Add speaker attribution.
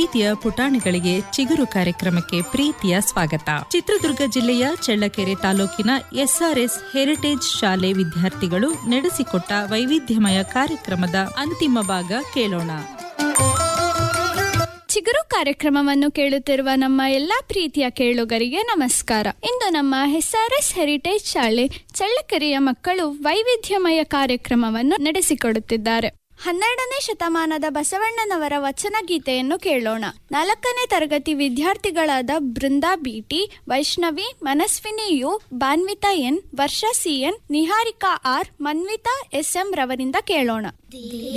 Speaker 1: ಪ್ರೀತಿಯ ಪುಟಾಣಿಗಳಿಗೆ ಚಿಗುರು ಕಾರ್ಯಕ್ರಮಕ್ಕೆ ಪ್ರೀತಿಯ ಸ್ವಾಗತ ಚಿತ್ರದುರ್ಗ ಜಿಲ್ಲೆಯ ಚಳ್ಳಕೆರೆ ತಾಲೂಕಿನ ಎಸ್ಆರ್ಎಸ್ ಹೆರಿಟೇಜ್ ಶಾಲೆ ವಿದ್ಯಾರ್ಥಿಗಳು ನಡೆಸಿಕೊಟ್ಟ ವೈವಿಧ್ಯಮಯ ಕಾರ್ಯಕ್ರಮದ ಅಂತಿಮ ಭಾಗ ಕೇಳೋಣ
Speaker 2: ಚಿಗುರು ಕಾರ್ಯಕ್ರಮವನ್ನು ಕೇಳುತ್ತಿರುವ ನಮ್ಮ ಎಲ್ಲಾ ಪ್ರೀತಿಯ ಕೇಳುಗರಿಗೆ ನಮಸ್ಕಾರ ಇಂದು ನಮ್ಮ ಎಸ್ಆರ್ಎಸ್ ಹೆರಿಟೇಜ್ ಶಾಲೆ ಚಳ್ಳಕೆರೆಯ ಮಕ್ಕಳು ವೈವಿಧ್ಯಮಯ ಕಾರ್ಯಕ್ರಮವನ್ನು ನಡೆಸಿಕೊಡುತ್ತಿದ್ದಾರೆ ಹನ್ನೆರಡನೇ ಶತಮಾನದ ಬಸವಣ್ಣನವರ ವಚನ ಗೀತೆಯನ್ನು ಕೇಳೋಣ ನಾಲ್ಕನೇ ತರಗತಿ ವಿದ್ಯಾರ್ಥಿಗಳಾದ Brinda BT Vaishnavi Manaswini U Banvitha N Varsha CN Niharika R Manvitha SM ರವರಿಂದ ಕೇಳೋಣ